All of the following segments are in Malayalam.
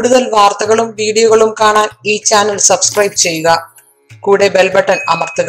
കൂടുതൽ വാർത്തകളും വീഡിയോകളും കാണാൻ ഈ ചാനൽ സബ്സ്ക്രൈബ് ചെയ്യുക കൂടെ ബെൽ ബട്ടൺ അമർത്തുക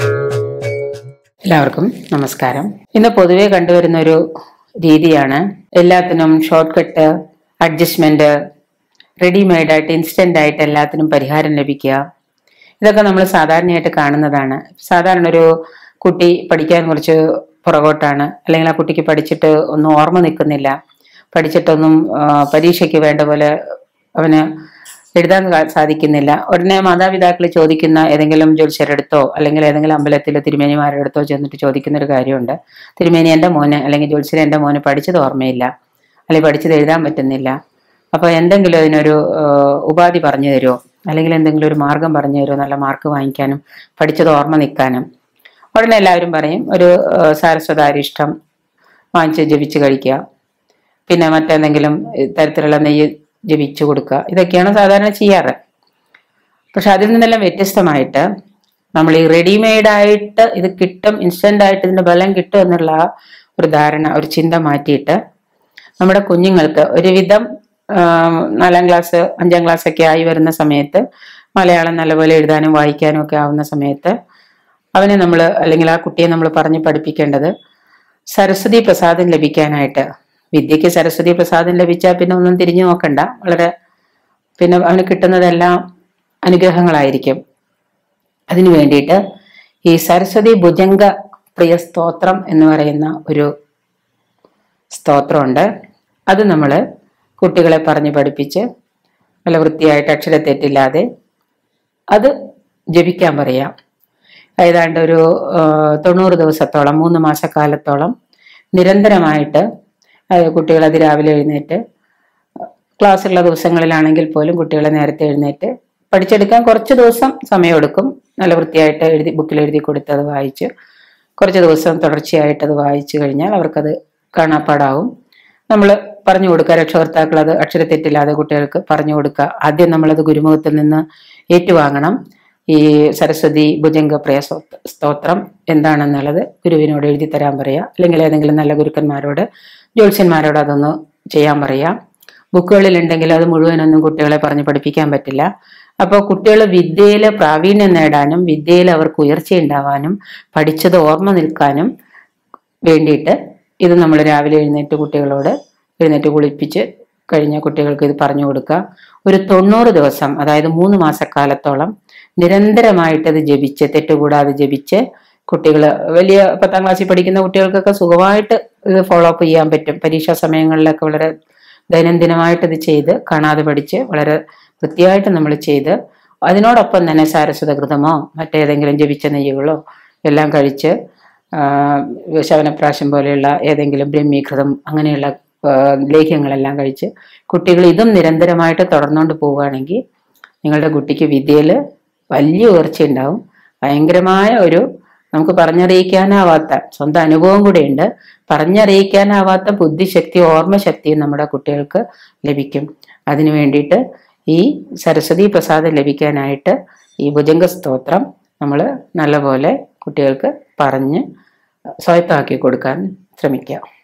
എല്ലാവർക്കും നമസ്കാരം ഇന്ന് പൊതുവെ കണ്ടുവരുന്ന ഒരു രീതിയാണ് എല്ലാത്തിനും ഷോർട്ട് കട്ട് അഡ്ജസ്റ്റ്മെന്റ് റെഡിമെയ്ഡ് ആയിട്ട് ഇൻസ്റ്റന്റ് ആയിട്ട് എല്ലാത്തിനും പരിഹാരം ലഭിക്കുക ഇതൊക്കെ നമ്മൾ സാധാരണയായിട്ട് കാണുന്നതാണ് സാധാരണ ഒരു കുട്ടി പഠിക്കാൻ കുറച്ച് പുറകോട്ടാണ് അല്ലെങ്കിൽ ആ കുട്ടിക്ക് പഠിച്ചിട്ട് ഒന്നും ഓർമ്മ നിൽക്കുന്നില്ല പഠിച്ചിട്ടൊന്നും ആ, പരീക്ഷയ്ക്ക് വേണ്ട പോലെ അവന് എഴുതാൻ കാ- സാധിക്കുന്നില്ല ഉടനെ മാതാപിതാക്കൾ ചോദിക്കുന്ന ഏതെങ്കിലും ജ്യോത്സ്യരെടുത്തോ അല്ലെങ്കിൽ ഏതെങ്കിലും അമ്പലത്തിലെ തിരുമേനിമാരുടെ അടുത്തോ ചെന്നിട്ട് ചോദിക്കുന്ന ഒരു കാര്യമുണ്ട് തിരുമേനി എൻ്റെ മോന് അല്ലെങ്കിൽ ജ്യോത്സ്യൻ എൻ്റെ മോന് പഠിച്ചത് ഓർമ്മയില്ല അല്ലെങ്കിൽ പഠിച്ചത് എഴുതാൻ പറ്റുന്നില്ല അപ്പോൾ എന്തെങ്കിലും അതിനൊരു ആ, ഉപാധി പറഞ്ഞു തരുമോ അല്ലെങ്കിൽ എന്തെങ്കിലും ഒരു മാർഗം പറഞ്ഞു തരുമോ നല്ല മാർക്ക് വാങ്ങിക്കാനും പഠിച്ചത് ഓർമ്മ നിൽക്കാനും ഉടനെ എല്ലാവരും പറയും ഒരു ആ, സാരസ്വതാരിഷ്ടം വാങ്ങിച്ച് ജപിച്ച് കഴിക്കുക പിന്നെ മറ്റെന്തെങ്കിലും തരത്തിലുള്ള നെയ്യ് ജപിച്ചു കൊടുക്കുക ഇതൊക്കെയാണ് സാധാരണ ചെയ്യാറ് പക്ഷെ അതിൽ നിന്നെല്ലാം വ്യത്യസ്തമായിട്ട് നമ്മൾ ഈ റെഡിമെയ്ഡ് ആയിട്ട് ഇത് കിട്ടും ഇൻസ്റ്റന്റ് ആയിട്ട് ഇതിന്റെ ബലം കിട്ടും എന്നുള്ള ആ ഒരു ധാരണ ഒരു ചിന്ത മാറ്റിയിട്ട് നമ്മുടെ കുഞ്ഞുങ്ങൾക്ക് ഒരുവിധം ആം, നാലാം ക്ലാസ് അഞ്ചാം ക്ലാസ് ഒക്കെ ആയി വരുന്ന സമയത്ത് മലയാളം നല്ലപോലെ എഴുതാനും വായിക്കാനും ഒക്കെ ആവുന്ന സമയത്ത് അവനെ നമ്മൾ അല്ലെങ്കിൽ ആ കുട്ടിയെ നമ്മൾ പറഞ്ഞ് പഠിപ്പിക്കേണ്ടത് സരസ്വതി പ്രസാദം ലഭിക്കാനായിട്ട് വിദ്യയ്ക്ക് സരസ്വതി പ്രസാദം ലഭിച്ചാൽ പിന്നെ ഒന്നും തിരിഞ്ഞു നോക്കണ്ട വളരെ പിന്നെ അവന് കിട്ടുന്നതെല്ലാം അനുഗ്രഹങ്ങളായിരിക്കും അതിനു വേണ്ടിയിട്ട് ഈ സരസ്വതി ഭുജംഗ പ്രിയ സ്തോത്രം എന്ന് പറയുന്ന ഒരു സ്തോത്രമുണ്ട് അത് നമ്മൾ കുട്ടികളെ പറഞ്ഞ് പഠിപ്പിച്ച് നല്ല വൃത്തിയായിട്ട് അക്ഷരത്തെറ്റില്ലാതെ അത് ജപിക്കാൻ പറയാം ഏതാണ്ട് ഒരു ആ, തൊണ്ണൂറ് ദിവസത്തോളം മൂന്ന് മാസക്കാലത്തോളം നിരന്തരമായിട്ട് കുട്ടികൾ അത് രാവിലെ എഴുന്നേറ്റ് ക്ലാസ്സുള്ള ദിവസങ്ങളിലാണെങ്കിൽ പോലും കുട്ടികളെ നേരത്തെ എഴുന്നേറ്റ് പഠിച്ചെടുക്കാൻ കുറച്ച് ദിവസം സമയമെടുക്കും നല്ല വൃത്തിയായിട്ട് എഴുതി ബുക്കിൽ എഴുതി കൊടുത്ത് അത് വായിച്ച് കുറച്ച് ദിവസം തുടർച്ചയായിട്ട് അത് വായിച്ചു കഴിഞ്ഞാൽ അവർക്കത് കാണാപ്പാടാവും നമ്മൾ പറഞ്ഞു കൊടുക്കുക രക്ഷകർത്താക്കൾ അത് അക്ഷരത്തെറ്റില്ലാതെ കുട്ടികൾക്ക് പറഞ്ഞു കൊടുക്കുക ആദ്യം നമ്മളത് ഗുരുമുഖത്തിൽ നിന്ന് ഏറ്റുവാങ്ങണം ഈ സരസ്വതി ഭുജംഗ പ്രിയ സ്തോത്ര- സ്തോത്രം എന്താണെന്നുള്ളത് ഗുരുവിനോട് എഴുതി തരാൻ പറയാം അല്ലെങ്കിൽ ഏതെങ്കിലും നല്ല ഗുരുക്കന്മാരോട് ജ്യോത്സ്യന്മാരോട് അതൊന്ന് ചെയ്യാൻ പറയാം ബുക്കുകളിൽ ഉണ്ടെങ്കിൽ അത് മുഴുവനൊന്നും കുട്ടികളെ പറഞ്ഞ് പഠിപ്പിക്കാൻ പറ്റില്ല അപ്പോൾ കുട്ടികൾ വിദ്യയിൽ പ്രാവീണ്യം നേടാനും വിദ്യയിൽ അവർക്ക് ഉയർച്ച ഉണ്ടാവാനും പഠിച്ചത് ഓർമ്മ നിൽക്കാനും വേണ്ടിയിട്ട് ഇത് നമ്മൾ രാവിലെ എഴുന്നേറ്റ് കുട്ടികളോട് എഴുന്നേറ്റ് കുളിപ്പിച്ച് കഴിഞ്ഞ കുട്ടികൾക്ക് ഇത് പറഞ്ഞു കൊടുക്കുക ഒരു തൊണ്ണൂറ് ദിവസം അതായത് മൂന്ന് മാസക്കാലത്തോളം നിരന്തരമായിട്ട് ഇത് ജപിച്ച് തെറ്റുകൂടാതെ ജപിച്ച് കുട്ടികൾ വലിയ പത്താം ക്ലാസ്സിൽ പഠിക്കുന്ന കുട്ടികൾക്കൊക്കെ സുഖമായിട്ട് ഇത് ഫോളോ അപ്പ് ചെയ്യാൻ പറ്റും പരീക്ഷാ സമയങ്ങളിലൊക്കെ വളരെ ദൈനംദിനമായിട്ട് ഇത് ചെയ്ത് കാണാതെ പഠിച്ച് വളരെ വൃത്തിയായിട്ട് നമ്മൾ ചെയ്ത് അതിനോടൊപ്പം തന്നെ സാരസ്വതകൃതമോ മറ്റേതെങ്കിലും ജപിച്ച നെയ്യുകളോ എല്ലാം കഴിച്ച് ആ, ശവനപ്രാശം പോലെയുള്ള ഏതെങ്കിലും ബ്രഹ്മീകൃതം അങ്ങനെയുള്ള ആ, ലേഹ്യങ്ങളെല്ലാം കഴിച്ച് കുട്ടികൾ ഇതും നിരന്തരമായിട്ട് തുടർന്നുകൊണ്ട് പോവുകയാണെങ്കിൽ നിങ്ങളുടെ കുട്ടിക്ക് വിദ്യയിൽ വലിയ ഉയർച്ച ഉണ്ടാവും ഭയങ്കരമായ ഒരു നമുക്ക് പറഞ്ഞറിയിക്കാനാവാത്ത സ്വന്തം അനുഭവം കൂടെയുണ്ട് പറഞ്ഞറിയിക്കാനാവാത്ത ബുദ്ധിശക്തി ഓർമ്മശക്തിയും നമ്മുടെ കുട്ടികൾക്ക് ലഭിക്കും അതിനു വേണ്ടിയിട്ട് ഈ സരസ്വതി പ്രസാദം ലഭിക്കാനായിട്ട് ഈ ഭുജംഗ സ്തോത്രം നമ്മൾ നല്ലപോലെ കുട്ടികൾക്ക് പറഞ്ഞ് സ്വായത്തമാക്കി കൊടുക്കാൻ ശ്രമിക്കുക